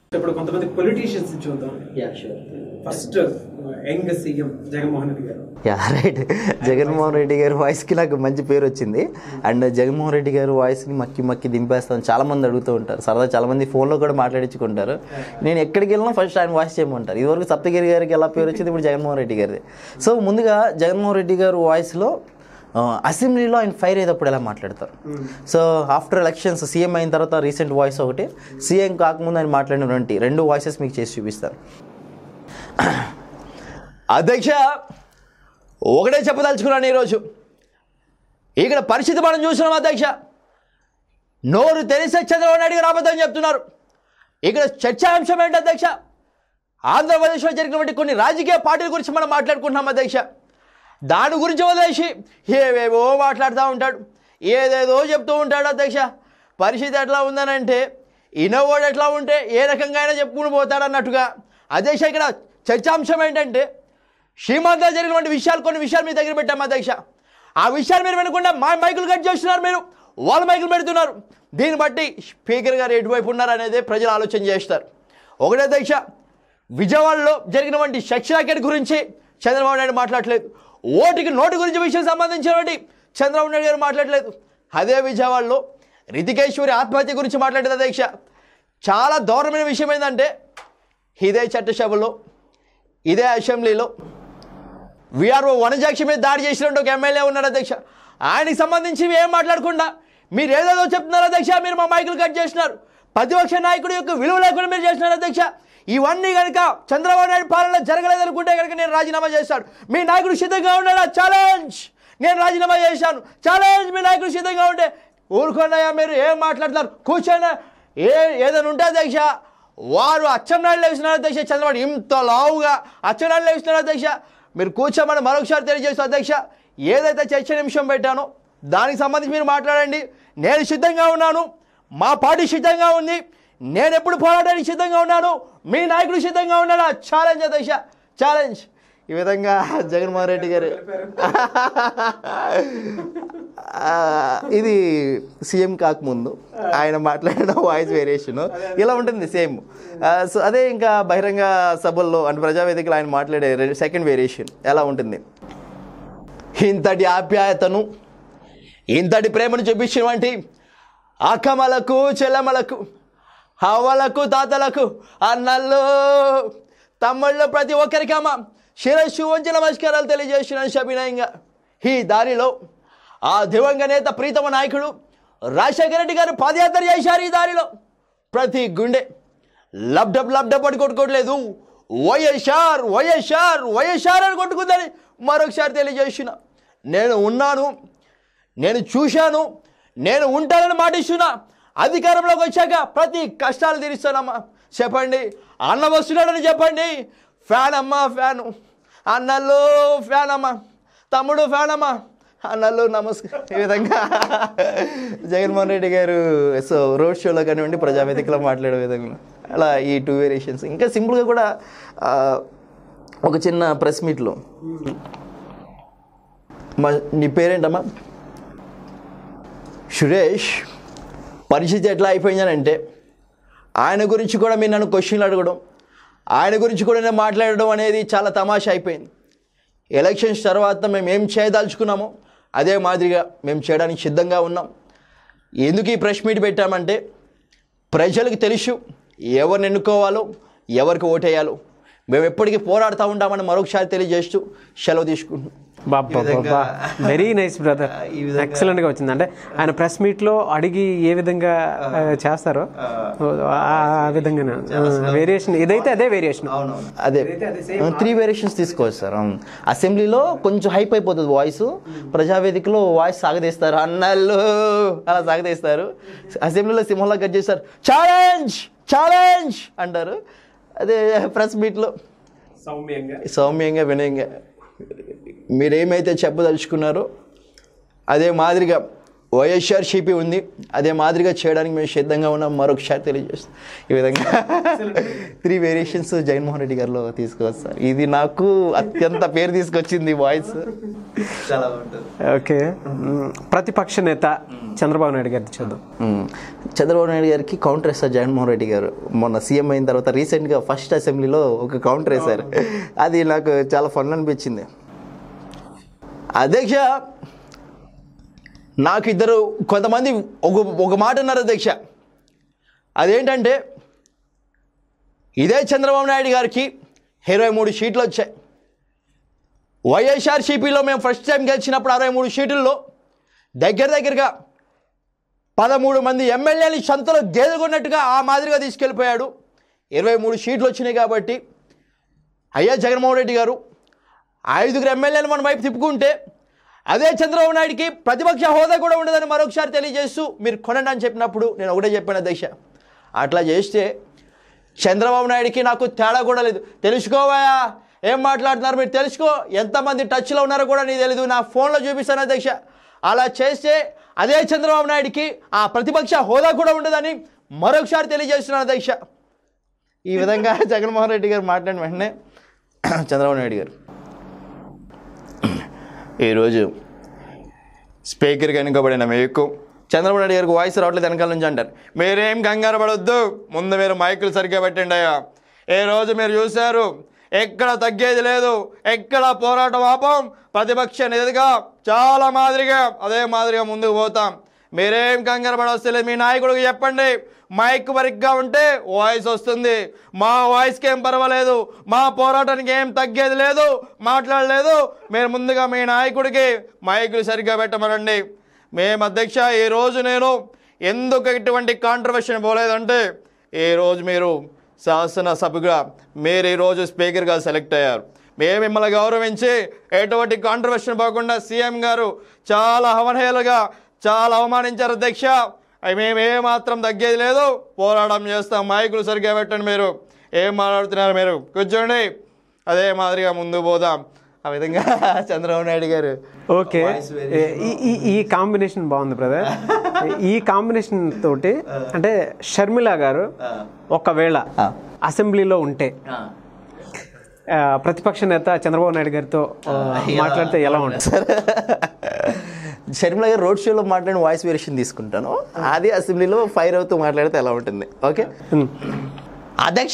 ఇప్పుడు కొంతమంది పొలిటీషియన్స్ చూద్దాం first young CM Jaganmohan Reddy garu yeah right Jaganmohan Reddy గారి వాయిస్కి నాకు మంచి పేరు వచ్చింది అండ్ జగన్మోహన్ రెడ్డి గారి వాయిస్ని మక్కి మక్కి దింపేస్తాను చాలా మంది అడుగుతూ ఉంటారు సరదా చాలా మంది ఫోన్లో కూడా మాట్లాడించుకుంటారు నేను ఎక్కడికి వెళ్ళినా ఫస్ట్ ఆయన వాయిస్ చేయమంటారు ఇదివరకు సప్తగిరి గారికి ఎలా పేరు వచ్చింది ఇప్పుడు జగన్మోహన్ రెడ్డి గారిది సో ముందుగా జగన్మోహన్ రెడ్డి గారు వాయిస్లో అసెంబ్లీలో ఆయన ఫైర్ అయ్యేటప్పుడు ఎలా మాట్లాడతారు సో ఆఫ్టర్ ఎలక్షన్స్ సీఎం అయిన తర్వాత రీసెంట్ వాయిస్ ఒకటి సీఎం కాకముందు ఆయన మాట్లాడినటువంటి రెండు వాయిసెస్ మీకు చేసి చూపిస్తాను అధ్యక్ష ఒకటే చెప్పదలుచుకున్నాను ఈరోజు ఇక్కడ పరిస్థితి మనం చూస్తున్నాం అధ్యక్ష నోరు తెలిసే చంద్రబాబు నాయుడు గారు అబద్ధం చెప్తున్నారు ఇక్కడ చర్చాంశం ఏంటి అధ్యక్ష ఆంధ్రప్రదేశ్లో జరిగినటువంటి కొన్ని రాజకీయ పార్టీల గురించి మనం మాట్లాడుకుంటున్నాం అధ్యక్ష దాని గురించి వదిలేసి ఏవేవో మాట్లాడుతూ ఉంటాడు ఏదేదో చెప్తూ ఉంటాడు అధ్యక్ష పరిస్థితి ఎట్లా ఉందనంటే ఇనోవాడు ఎట్లా ఉంటే ఏ రకంగా అయినా చెప్పుకుని పోతాడు అన్నట్టుగా అధ్యక్ష ఇక్కడ చర్చాంశం ఏంటంటే శ్రీమంతా జరిగినటువంటి విషయాలు కొన్ని విషయాలు మీ దగ్గర పెట్టాం అధ్యక్ష ఆ విషయాలు మీరు వినకుండా మా మైకులు కట్ చేస్తున్నారు మీరు వాళ్ళ మైకులు పెడుతున్నారు దీన్ని బట్టి స్పీకర్ గారు ఎటువైపు ఉన్నారు అనేది ప్రజలు ఆలోచన చేస్తారు ఒకటే అధ్యక్ష విజయవాడలో జరిగినటువంటి సెక్స్ రాకెట్ గురించి చంద్రబాబు నాయుడు మాట్లాడలేదు ఓటికి నోటు గురించి విషయం సంబంధించినటువంటి చంద్రబాబు నాయుడు గారు మాట్లాడలేదు అదే విజయవాడలో రితికేశ్వరి ఆత్మహత్య గురించి మాట్లాడేది అధ్యక్ష చాలా దారుణమైన విషయం ఏంటంటే ఇదే చట్టసభలో ఇదే అసెంబ్లీలో విఆర్ఓ వనజాక్షి మీద దాడి చేసినట్టు ఒక ఎమ్మెల్యే ఉన్నాడు అధ్యక్ష ఆయనకి సంబంధించి ఇవి ఏం మాట్లాడకుండా మీరు ఏదేదో చెప్తున్నారు అధ్యక్ష మీరు మా మైకులు కట్ చేసినారు ప్రతిపక్ష నాయకుడి యొక్క విలువ లేకుండా మీరు చేసినారు అధ్యక్ష ఇవన్నీ కనుక చంద్రబాబు నాయుడు పాలన జరగలేదనుకుంటే కనుక నేను రాజీనామా చేశాను మీ నాయకుడు సిద్ధంగా ఉన్నాడా ఛాలెంజ్ నేను రాజీనామా చేశాను ఛాలెంజ్ మీ నాయకుడు సిద్ధంగా ఉంటే ఊరుకోండియా మీరు ఏం మాట్లాడుతున్నారు కూర్చోండి ఏ ఏదైనా ఉంటే అధ్యక్ష వారు అచ్చెన్నాయుడు లేస్తున్నారు అధ్యక్ష చంద్రబాబు ఇంత లావుగా అచ్చెన్నాయుడు లేస్తున్నారు అధ్యక్ష మీరు కూర్చోమని మరొకసారి తెలియజేస్తూ అధ్యక్ష ఏదైతే చర్చ నిమిషం పెట్టానో దానికి సంబంధించి మీరు మాట్లాడండి నేను సిద్ధంగా ఉన్నాను మా పార్టీ సిద్ధంగా ఉంది నేను ఎప్పుడు పోరాటానికి సిద్ధంగా ఉన్నాను మీ నాయకుడు సిద్ధంగా ఉన్నాడా ఛాలెంజ్ అధ్యక్ష ఛాలెంజ్ ఈ విధంగా జగన్మోహన్ రెడ్డి గారు ఆ, ఇది సీఎం కాకముందు ఆయన మాట్లాడిన వాయిస్ వేరియేషన్ ఇలా ఉంటుంది సేమ్ సో అదే ఇంకా బహిరంగ సభల్లో అంటే ప్రజావేదికలో ఆయన మాట్లాడే సెకండ్ వేరియేషన్ ఎలా ఉంటుంది ఇంతటి ఆప్యాయతను ఇంతటి ప్రేమను చూపించినటువంటి అక్కమలకు చెల్లెమ్మలకు అవ్వలకు తాతలకు అన్నల్లో తమ్ముళ్ళు ప్రతి ఒక్కరికి అమ్మ శిరస్సు వంచి నమస్కారాలు తెలియజేసిన సభినయంగా ఈ దారిలో ఆ దివంగ నేత ప్రీతమ నాయకుడు రాజశేఖర రెడ్డి గారు పాదయాత్ర చేశారు ఈ దారిలో ప్రతి గుండె లబ్డబ్ లబ్డబ్ అని కొట్టుకోవట్లేదు వైఎస్ఆర్ వైఎస్ఆర్ వైఎస్ఆర్ అని కొట్టుకుందని మరొకసారి తెలియజేసిన నేను ఉన్నాను నేను చూశాను నేను ఉంటానని మాటిస్తున్నా అధికారంలోకి వచ్చాక ప్రతి కష్టాలు తీరుస్తానమ్మా చెప్పండి అన్న వస్తున్నాడని చెప్పండి ఫ్యాన్ అమ్మా ఫ్యాను అన్నల్లో ఫ్యాన్ అమ్మా తమ్ముడు ఫ్యాన్ అమ్మా అన్నల్లో నమస్కారం ఈ విధంగా జగన్మోహన్ రెడ్డి గారు సో రోడ్ షోలో కానివ్వండి ప్రజావేదికలో మాట్లాడే విధంగా అలా ఈ టూ వేరియేషన్స్ ఇంకా సింపుల్గా కూడా ఆ, ఒక చిన్న ప్రెస్ మీట్లో మా నీ పేరేంటమ్మా సురేష్ పరిస్థితి ఎట్లా అయిపోయిందనంటే ఆయన గురించి కూడా మీరు నన్ను క్వశ్చన్లు అడగడం ఆయన గురించి కూడా నేను మాట్లాడడం అనేది చాలా తమాషా అయిపోయింది ఎలక్షన్స్ తర్వాత మేము ఏం చేయదలుచుకున్నామో అదే మాదిరిగా మేము చేయడానికి సిద్ధంగా ఉన్నాం ఎందుకు ఈ ప్రెస్ మీట్ పెట్టామంటే ప్రజలకు తెలుసు ఎవరిని ఎన్నుకోవాలో ఎవరికి ఓటేయాలో మేము ఎప్పటికీ పోరాడుతూ ఉంటామని మరొకసారి తెలియజేస్తూ సెలవు తీసుకుంటున్నాం బాబా బాబా వెరీ నైస్ బ్రదర్ ఈ విధంగా- ఎక్సలెంట్ గా వచ్చింది అంటే ఆయన ప్రెస్ మీట్ లో అడిగి ఏ విధంగా ఆ, చేస్తారో ఆ ఆ విధంగానే వేరియేషన్ ఇదైతే అదే వేరియేషన్ అదే త్రీ వేరియేషన్స్ తీసుకోవచ్చు సార్ అవును. అసెంబ్లీలో కొంచెం హైప్ అయిపోతుంది వాయిస్ ప్రజావేదికలో వాయిస్ సాగదీస్తారు అన్నళ్ళు అలా సాగదీస్తారు అసెంబ్లీలో సింహంలా కట్ చేస్తారు ఛాలెంజ్ ఛాలెంజ్ అంటారు అదే ప్రెస్ మీట్లో సౌమ్యంగా సౌమ్యంగా వినయంగా మీరేమైతే చెప్పదలుచుకున్నారో అదే మాదిరిగా వైఎస్ఆర్సీపీ ఉంది అదే మాదిరిగా చేయడానికి మేము సిద్ధంగా ఉన్నాం మరొకసారి తెలియజేస్తాం ఈ విధంగా త్రీ వేరియేషన్స్ జగన్మోహన్ రెడ్డి గారిలో తీసుకొస్తారు ఇది నాకు అత్యంత పేరు తీసుకొచ్చింది వాయిస్ చాలా బాగుంటుంది ఓకే మ్, ప్రతిపక్ష నేత చంద్రబాబు నాయుడు గారిది చూద్దాం మ్మ్. చంద్రబాబు నాయుడు గారికి కౌంటర్ వేస్తారు జగన్మోహన్ రెడ్డి గారు మొన్న సీఎం అయిన తర్వాత రీసెంట్గా ఫస్ట్ అసెంబ్లీలో ఒక కౌంటర్ వేశారు అది నాకు చాలా ఫన్ అనిపించింది అధ్యక్ష నాకు ఇద్దరు కొంతమంది ఒక ఒక మాట అన్నారు అధ్యక్ష అదేంటంటే ఇదే చంద్రబాబు నాయుడు గారికి ఇరవై మూడు సీట్లు వచ్చాయి వైఎస్ఆర్సీపీలో మేము ఫస్ట్ టైం గెలిచినప్పుడు అరవై మూడు సీట్లలో దగ్గర దగ్గరగా పదమూడు మంది ఎమ్మెల్యేని సంతలో గేదెకొన్నట్టుగా ఆ మాదిరిగా తీసుకెళ్ళిపోయాడు ఇరవై మూడు సీట్లు వచ్చినాయి కాబట్టి అయ్యా జగన్మోహన్ రెడ్డి గారు ఐదుగురు ఎమ్మెల్యేలు మన వైపు తిప్పుకుంటే అదే చంద్రబాబు నాయుడికి ప్రతిపక్ష హోదా కూడా ఉండదని మరొకసారి తెలియజేస్తూ మీరు కొనండి అని చెప్పినప్పుడు నేను ఒకటే చెప్పాను అధ్యక్ష అట్లా చేస్తే చంద్రబాబు నాయుడికి నాకు తేడా కూడా లేదు తెలుసుకోవాయా ఏం మాట్లాడుతున్నారు మీరు తెలుసుకో ఎంతమంది టచ్లో ఉన్నారో కూడా నీకు తెలియదు నా ఫోన్లో చూపిస్తాను అధ్యక్ష అలా చేస్తే అదే చంద్రబాబు నాయుడికి ఆ ప్రతిపక్ష హోదా కూడా ఉండదని మరొకసారి తెలియజేస్తున్నాను అధ్యక్ష ఈ విధంగా జగన్మోహన్ రెడ్డి గారు మాట్లాడిన వెంటనే చంద్రబాబు నాయుడు గారు ఈరోజు స్పీకర్గా ఎన్నుకోబడిన మీకు చంద్రబాబు నాయుడు గారికి వాయిస్ రావట్లేదు వెనకాల నుంచి అంటారు మీరేం కంగారు పడొద్దు ముందు మీరు మైకులు సరిగ్గా పెట్టండి అయ్యా ఏ రోజు మీరు చూశారు ఎక్కడ తగ్గేది లేదు ఎక్కడ పోరాటం ఆపం ప్రతిపక్ష నేతగా చాలా మాదిరిగా అదే మాదిరిగా ముందుకు పోతాం మీరేం కంగారు పడవస్తలేదు మీ నాయకుడికి చెప్పండి మైక్ సరిగ్గా ఉంటే వాయిస్ వస్తుంది మా వాయిస్కి ఏం పర్వాలేదు మా పోరాటానికి ఏం తగ్గేది లేదు మాట్లాడలేదు మీరు ముందుగా మీ నాయకుడికి మైకులు సరిగ్గా పెట్టమనండి మేము అధ్యక్ష ఈరోజు నేను ఎందుకు ఇటువంటి కాంట్రవర్షన్ పోలేదంటే ఈరోజు మీరు శాసనసభగా మీరు ఈరోజు స్పీకర్గా సెలెక్ట్ అయ్యారు మేము మిమ్మల్ని గౌరవించి ఎటువంటి కాంట్రవర్షన్ పోకుండా సీఎం గారు చాలా అవహేళగా చాలా అవమానించారు అధ్యక్ష అవి మేము ఏ మాత్రం తగ్గేది లేదు పోరాటం చేస్తాం మైకులు సరిగ్గా పెట్టండి మీరు ఏం మాట్లాడుతున్నారు మీరు కూర్చోండి అదే మాదిరిగా ముందు పోదాం ఆ విధంగా చంద్రబాబు నాయుడు గారు ఓకే ఈ ఈ- ఈ కాంబినేషన్ బాగుంది బ్రదర్ ఈ కాంబినేషన్ తోటి అంటే షర్మిల గారు ఒకవేళ ఆ. అసెంబ్లీలో ఉంటే ఆ, ప్రతిపక్ష నేత చంద్రబాబు నాయుడు గారితో ఆ, మాట్లాడితే ఎలా ఉంటుంది సార్ షర్మిల గారు రోడ్ షోలో మాట్లాడిన వాయిస్ వేరియేషన్ తీసుకుంటాను అది అసెంబ్లీలో ఫైర్ అవుతూ మాట్లాడితే ఎలా ఉంటుంది ఓకే అధ్యక్ష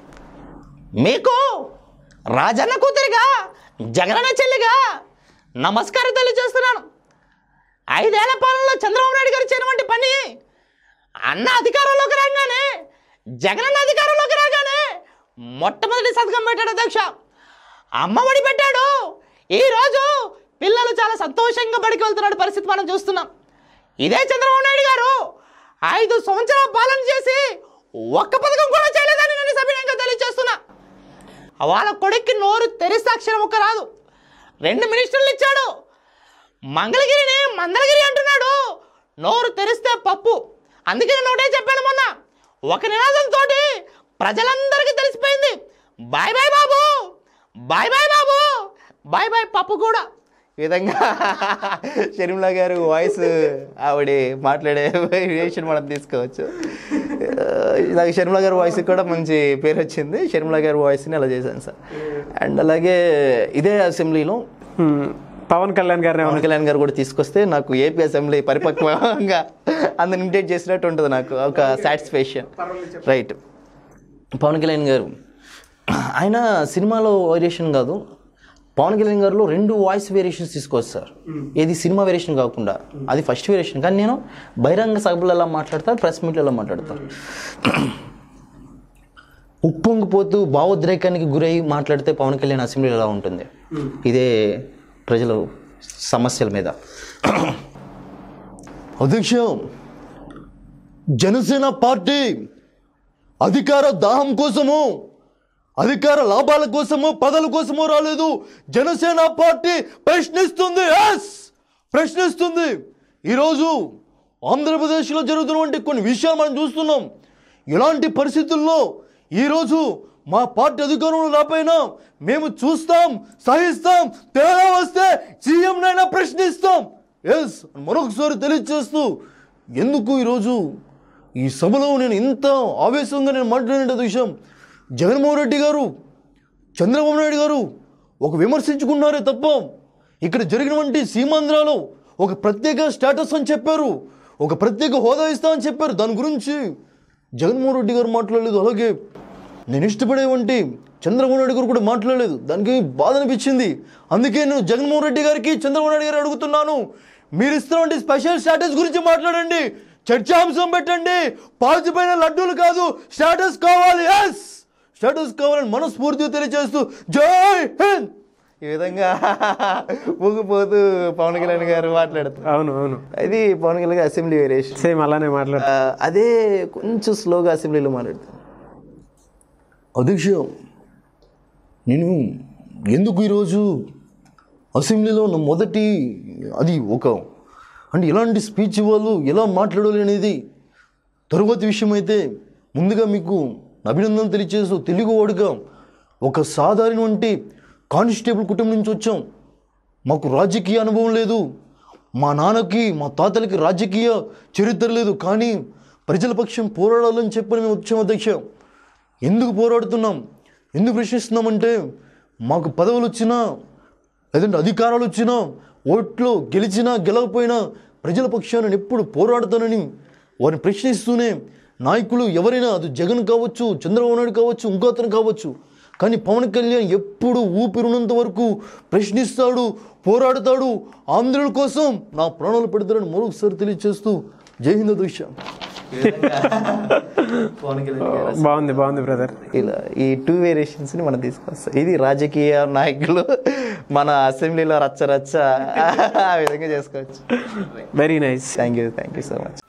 మీకు రాజన్న కూతురిగా జగనన్న చెల్లిగా నమస్కారం తెలియజేస్తున్నాను ఐదేళ్ల పాలనలో చంద్రబాబు నాయుడు గారు చేయనటువంటి పని అన్న అధికారంలోకి రాగానే జగనన్న అధికారంలోకి రాగానే మొట్టమొదటి సంతకం పెట్టాడు అధ్యక్ష అమ్మఒడి పెట్టాడు ఈరోజు పిల్లలు చాలా సంతోషంగా బడికి వెళ్తున్నాడు పరిస్థితి మనం చూస్తున్నాం ఇదే చంద్రబాబు నాయుడు గారు ఐదు సంవత్సరాల పాలన చేసి ఒక్క పథకం కూడా చేయలేదని నేను సభ్యంగా తెలియజేస్తున్నా వాళ్ళ కొడుక్కి నోరు తెరిస్తే అక్షరం ఒక్క రాదు రెండు మినిస్టర్లు ఇచ్చాడు మంగళగిరిని మందలగిరి అంటున్నాడు నోరు తెరిస్తే పప్పు అందుకే నేను ఒకటే చెప్పాను మొన్న ఒక నినాదంతో ప్రజలందరికీ తెలిసిపోయింది bye bye Babu bye bye Babu bye bye Pappu కూడా ఈ విధంగా షర్మిల గారు వాయిస్ ఆవిడ మాట్లాడే వేరియేషన్ మనం తీసుకోవచ్చు ఆ, నాకు షర్మిల గారి వాయిస్ కూడా మంచి పేరు వచ్చింది షర్మిల గారి వాయిస్ని అలా చేశాను సార్ అండ్ అలాగే ఇదే అసెంబ్లీలో హ్మ్. పవన్ కళ్యాణ్ గారిని పవన్ కళ్యాణ్ గారు కూడా తీసుకొస్తే నాకు ఏపీ అసెంబ్లీ పరిపక్వంగా అందరు ఇమిటేట్ చేసినట్టు ఉంటుంది నాకు ఒక సాటిస్ఫాక్షన్ రైట్ పవన్ కళ్యాణ్ గారు ఆయన సినిమాలో వేరియేషన్ కాదు పవన్ కళ్యాణ్ గారిలో రెండు వాయిస్ వేరియేషన్స్ తీసుకోవచ్చు ఏది సినిమా వేరియేషన్ కాకుండా అది ఫస్ట్ వేరియేషన్ కానీ నేను బహిరంగ సభలు ఎలా మాట్లాడతాను ప్రెస్ మీట్లో ఎలా మాట్లాడతాను ఉప్పొంగిపోతూ భావోద్రేకానికి గురై మాట్లాడితే పవన్ కళ్యాణ్ అసెంబ్లీలో ఎలా ఉంటుంది ఇదే ప్రజల సమస్యల మీద అధ్యక్ష జనసేన పార్టీ అధికార దాహం కోసము అధికార లాభాల కోసము పదల కోసము రాలేదు జనసేన పార్టీ ప్రశ్నిస్తుంది ఎస్ ప్రశ్నిస్తుంది ఈరోజు ఆంధ్రప్రదేశ్లో జరుగుతున్నటువంటి కొన్ని విషయాలు మనం చూస్తున్నాం ఇలాంటి పరిస్థితుల్లో ఈరోజు మా పార్టీ అధికారంలో రాపోయినా మేము చూస్తాం సహిస్తాం తేడా వస్తే సీఎంనైనా ప్రశ్నిస్తాం ఎస్ మరొకసారి తెలియజేస్తూ ఎందుకు ఈరోజు ఈ సభలో నేను ఇంత ఆవేశంగా నేను మాట్లాడిన విషయం జగన్మోహన్ రెడ్డి గారు చంద్రబాబు నాయుడు గారు ఒక విమర్శించుకున్నారే తప్ప ఇక్కడ జరిగినటువంటి సీమాంధ్రాలో ఒక ప్రత్యేక స్టేటస్ అని చెప్పారు ఒక ప్రత్యేక హోదా ఇస్తామని చెప్పారు దాని గురించి జగన్మోహన్ రెడ్డి గారు మాట్లాడలేదు అలాగే నేను ఇష్టపడేవంటి చంద్రబాబు నాయుడు గారు కూడా మాట్లాడలేదు దానికి బాధ అనిపించింది అందుకే నేను జగన్మోహన్ రెడ్డి గారికి చంద్రబాబు నాయుడు గారు అడుగుతున్నాను మీరు ఇస్తున్నటువంటి స్పెషల్ స్టేటస్ గురించి మాట్లాడండి చర్చాంశం పెట్టండి పాచిపోయిన లడ్డూలు కాదు స్టేటస్ కావాలి ఎస్ స్టేటస్ కావాలని మనస్ఫూర్తిగా తెలియజేస్తూ జై హింద్ ఈ విధంగా ఊగిపోతూ పవన్ కళ్యాణ్ గారు మాట్లాడుతారు అవును అవును ఇది పవన్ కళ్యాణ్ గారు అసెంబ్లీ వేరియేషన్ సేమ్ అలానే మాట్లాడు ఆ, అదే కొంచెం స్లోగా అసెంబ్లీలో మాట్లాడుతారు అధ్యక్ష నేను ఎందుకు ఈరోజు అసెంబ్లీలో నా మొదటి అది ఒక అంటే ఎలాంటి స్పీచ్ ఇవ్వాలి ఎలా మాట్లాడాలి అనేది తరువాతి విషయం అయితే ముందుగా మీకు అభినందనలు తెలియజేస్తూ తెలుగువాడుగా ఒక సాధారణ వంటి కానిస్టేబుల్ కుటుంబం నుంచి వచ్చాం మాకు రాజకీయ అనుభవం లేదు మా నాన్నకి మా తాతలకి రాజకీయ చరిత్ర లేదు కానీ ప్రజల పక్షం పోరాడాలని చెప్పని మేము వచ్చాం అధ్యక్ష ఎందుకు పోరాడుతున్నాం ఎందుకు ప్రశ్నిస్తున్నామంటే మాకు పదవులు వచ్చినా లేదంటే అధికారాలు వచ్చినా ఓట్లు గెలిచినా గెలవకపోయినా ప్రజల పక్షాన నేను ఎప్పుడు పోరాడతానని వారిని ప్రశ్నిస్తూనే నాయకులు ఎవరైనా అది జగన్ కావచ్చు చంద్రబాబు నాయుడు కావచ్చు ఇంకో అతను కావచ్చు కానీ పవన్ కళ్యాణ్ ఎప్పుడు ఊపిరున్నంత వరకు ప్రశ్నిస్తాడు పోరాడతాడు ఆంధ్రుల కోసం నా ప్రాణాలు పెడతాడని మరొకసారి తెలియజేస్తూ జై హింద్ అధ్యక్ష పవన్ కళ్యాణ్ గారు బాగుంది బాగుంది బ్రదర్ ఇలా ఈ టూ వేరియేషన్స్ని మనం తీసుకొస్తాం ఇది రాజకీయ నాయకులు మన అసెంబ్లీలో రచ్చ రచ్చ ఆ విధంగా చేసుకోవచ్చు very nice thank you thank you so much